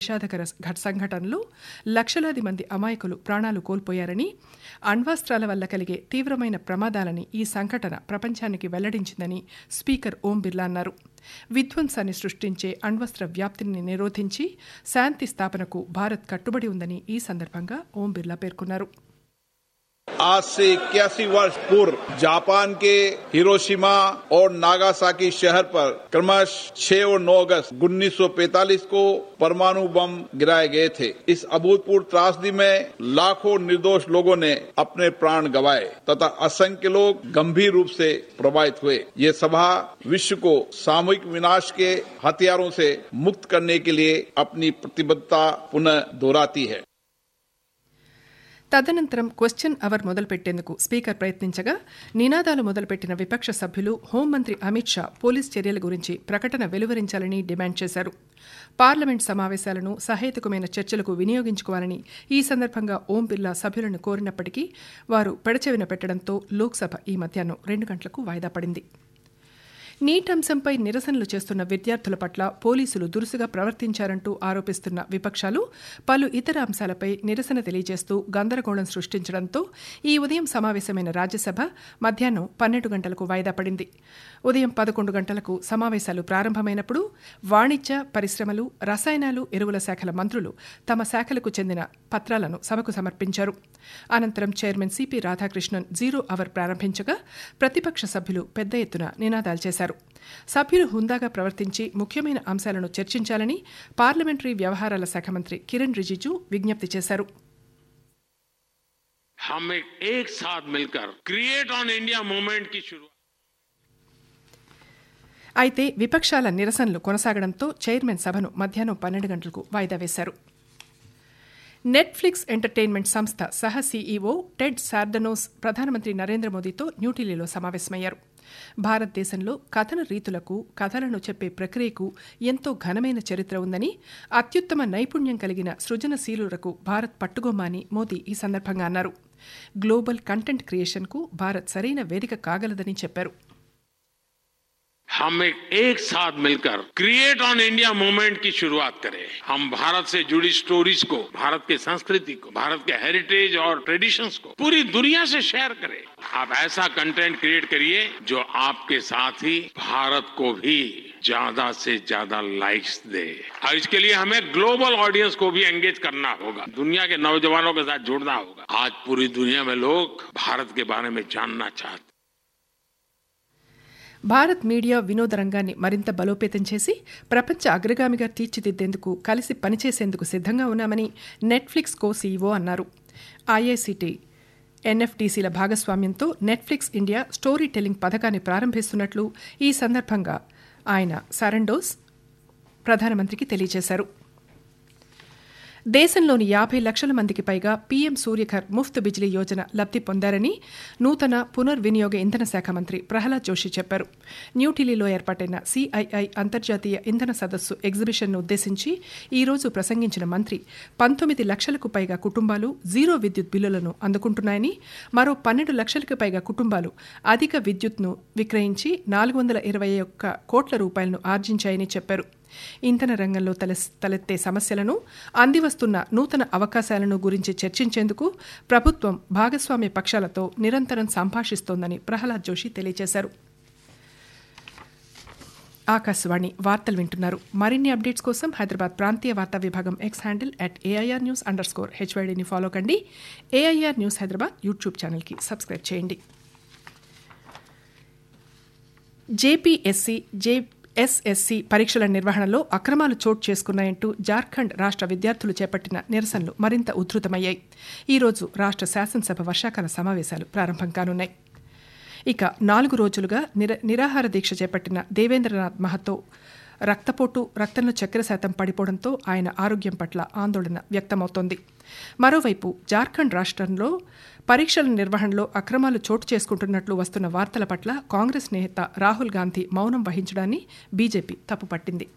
విషాదకర ఘట సంఘటనలో లక్షలాది మంది అమాయకులు ప్రాణాలు కోల్పోయారని అణ్వాస్త్రాల వల్ల కలిగే తీవ్రమైన ప్రమాదాలని ఈ సంఘటన ప్రపంచానికి వెల్లడించిందని స్పీకర్ ఓం బిర్లా అన్నారు విధ్వంసాన్ని సృష్టించే అణ్వస్త్ర వ్యాప్తిని నిరోధించి శాంతి స్థాపనకు భారత్ కట్టుబడి ఉందని ఈ సందర్భంగా ఓం బిర్లా పేర్కొన్నారు आज से इक्यासी वर्ष पूर्व जापान के हिरोशिमा और नागासाकी शहर पर क्रमश 6 और 9 अगस्त 1945 को परमाणु बम गिराए गए थे इस अभूतपूर्व त्रासदी में लाखों निर्दोष लोगों ने अपने प्राण गंवाए तथा असंख्य लोग गंभीर रूप से प्रभावित हुए ये सभा विश्व को सामूहिक विनाश के हथियारों से मुक्त करने के लिए अपनी प्रतिबद्धता पुनः दोहराती है తదనంతరం క్వశ్చన్ అవర్ మొదలుపెట్టేందుకు స్పీకర్ ప్రయత్నించగా నినాదాలు మొదలుపెట్టిన విపక్ష సభ్యులు హోంమంత్రి అమిత్ షా పోలీస్ చర్యల గురించి ప్రకటన వెలువరించాలని డిమాండ్ చేశారు పార్లమెంట్ సమావేశాలను సహేతుకమైన చర్చలకు వినియోగించుకోవాలని ఈ సందర్భంగా ఓం బిర్లా సభ్యులను కోరినప్పటికీ వారు పెడచెవిన పెట్టడంతో లోక్సభ ఈ మధ్యాహ్నం రెండు గంటలకు వాయిదా పడింది నీట్ అంశంపై నిరసనలు చేస్తున్న విద్యార్థుల పట్ల పోలీసులు దురుసుగా ప్రవర్తించారంటూ ఆరోపిస్తున్న విపక్షాలు పలు ఇతర అంశాలపై నిరసన తెలియజేస్తూ గందరగోళం సృష్టించడంతో ఈ ఉదయం సమావేశమైన రాజ్యసభ మధ్యాహ్నం పన్నెండు గంటలకు వాయిదా పడింది ఉదయం పదకొండు గంటలకు సమావేశాలు ప్రారంభమైనప్పుడు వాణిజ్య పరిశ్రమలు రసాయనాలు ఎరువుల శాఖల మంత్రులు తమ శాఖలకు చెందిన పత్రాలను సభకు సమర్పించారు అనంతరం chairman CP Radhakrishnan zero hour ప్రారంభించగా ప్రతిపక్ష సభ్యులు పెద్ద ఎత్తున నినాదాలు చేశారు సభ్యులు హుందాగా ప్రవర్తించి ముఖ్యమైన అంశాలను చర్చించాలని పార్లమెంటరీ వ్యవహారాల శాఖ మంత్రి కిరణ్ రిజిజు విజ్ఞప్తి చేశారు हम एक, एक साथ मिलकर क्रिएट ऑन इंडिया मूवमेंट की शुरुआत అయితే విపక్షాల నిరసనలు కొనసాగడంతో చైర్మన్ సభను మధ్యాహ్నం పన్నెండు గంటలకు వాయిదా వేశారు నెట్ఫ్లిక్స్ ఎంటర్టైన్మెంట్ సంస్థ సహ సీఈఓ టెడ్ సార్డనోస్ ప్రధానమంత్రి నరేంద్ర మోదీతో న్యూఢిల్లీలో సమావేశమయ్యారు భారతదేశంలో కథన రీతులకు కథలను చెప్పే ప్రక్రియకు ఎంతో ఘనమైన చరిత్ర ఉందని అత్యుత్తమ నైపుణ్యం కలిగిన సృజనశీలులకు భారత్ పట్టుగొమ్మని మోదీ ఈ సందర్భంగా అన్నారు గ్లోబల్ కంటెంట్ క్రియేషన్కు భారత్ సరైన వేదిక కాగలదని చెప్పారు हम एक, एक साथ मिलकर क्रिएट ऑन इंडिया मूवमेंट की शुरुआत करें हम भारत से जुड़ी स्टोरीज को भारत की संस्कृति को भारत के हेरिटेज और ट्रेडिशंस को पूरी दुनिया से शेयर करें आप ऐसा कंटेंट क्रिएट करिए जो आपके साथ ही भारत को भी ज्यादा से ज्यादा लाइक्स दे और इसके लिए हमें ग्लोबल ऑडियंस को भी एंगेज करना होगा दुनिया के नौजवानों के साथ जुड़ना होगा आज पूरी दुनिया में लोग भारत के बारे में जानना चाहते భారత్ మీడియా వినోద రంగాన్ని మరింత బలోపేతం చేసి ప్రపంచ అగ్రగామిగా తీర్చిదిద్దేందుకు కలిసి పనిచేసేందుకు సిద్ధంగా ఉన్నామని నెట్ఫ్లిక్స్ కో సీఈఓ అన్నారు ఐఐసిటి ఎన్ఎఫ్టీసీల భాగస్వామ్యంతో నెట్ఫ్లిక్స్ ఇండియా స్టోరీ టెల్లింగ్ పథకాన్ని ప్రారంభిస్తున్నట్లు ఈ సందర్భంగా ఆయన సరండోస్ ప్రధానమంత్రికి తెలియజేశారు దేశంలోని యాభై లక్షల మందికి పైగా పీఎం సూర్యఘర్ ముఫ్త్ బిజిలీ యోజన లబ్ది పొందారని నూతన పునర్వినియోగ ఇంధన శాఖ మంత్రి ప్రహ్లాద్ జోషి చెప్పారు న్యూఢిల్లీలో ఏర్పాటైన సిఐఐ అంతర్జాతీయ ఇంధన సదస్సు ఎగ్జిబిషన్ను ఉద్దేశించి ఈ రోజు ప్రసంగించిన మంత్రి పంతొమ్మిది లక్షలకు పైగా కుటుంబాలు జీరో విద్యుత్ బిల్లులను అందుకుంటున్నాయని మరో పన్నెండు లక్షలకు పైగా కుటుంబాలు అధిక విద్యుత్ను విక్రయించి నాలుగు వందల ఇరవై ఒక్క కోట్ల రూపాయలను ఆర్జించాయని చెప్పారు ఇంధన రంగంలో తలెత్తే సమస్యలను అందివస్తున్న నూతన అవకాశాలను గురించి చర్చించేందుకు ప్రభుత్వం భాగస్వామ్య పక్షాలతో నిరంతరం సంభాషిస్తోందని ప్రహ్లాద్ జోషి తెలియజేశారు ఆకాశవాణి వార్తలు వింటున్నారు మరిన్ని అప్డేట్స్ కోసం హైదరాబాద్ ప్రాంతీయ వార్తా విభాగం X handle at AIR news under score హెచ్వైడీని ఫాలో కండి ఏఐఆర్ న్యూస్ హైదరాబాద్ యూట్యూబ్ ఛానల్కి సబ్స్క్రైబ్ చేయండి జేపీఎస్సీ జే ఎస్ఎస్సీ పరీక్షల నిర్వహణలో అక్రమాలు చోటు చేసుకున్నాయంటూ జార్ఖండ్ రాష్ట్ర విద్యార్థులు చేపట్టిన నిరసనలు మరింత ఉధృతమయ్యాయి ఈరోజు రాష్ట్ర శాసనసభ వర్షాకాల సమావేశాలు ప్రారంభం కానున్నాయి ఇక నాలుగు రోజులుగా నిర నిరాహార దీక్ష చేపట్టిన దేవేంద్రనాథ్ మహతో రక్తపోటు రక్తంలో చక్కెర శాతం పడిపోవడంతో ఆయన ఆరోగ్యం పట్ల ఆందోళన వ్యక్తమవుతోంది మరోవైపు జార్ఖండ్ రాష్ట్రంలో పరీక్షల నిర్వహణలో అక్రమాలు చోటు చేసుకుంటున్నట్లు వస్తున్న వార్తల పట్ల కాంగ్రెస్ నేత రాహుల్ గాంధీ మౌనం వహించడాన్ని బీజేపీ తప్పుపట్టింది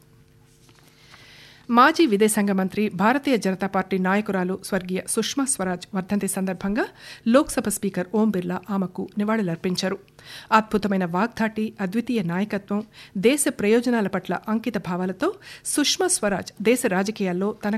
మాజీ విదేశాంగ మంత్రి భారతీయ జనతా పార్టీ నాయకురాలు స్వర్గీయ సుష్మా స్వరాజ్ వర్ధంతి సందర్భంగా లోక్సభ స్పీకర్ ఓం బిర్లా ఆమెకు నివాళులర్పించారు అద్భుతమైన వాగ్దాటి అద్వితీయ నాయకత్వం దేశ ప్రయోజనాల పట్ల అంకిత భావాలతో సుష్మా స్వరాజ్ దేశ రాజకీయాల్లో తన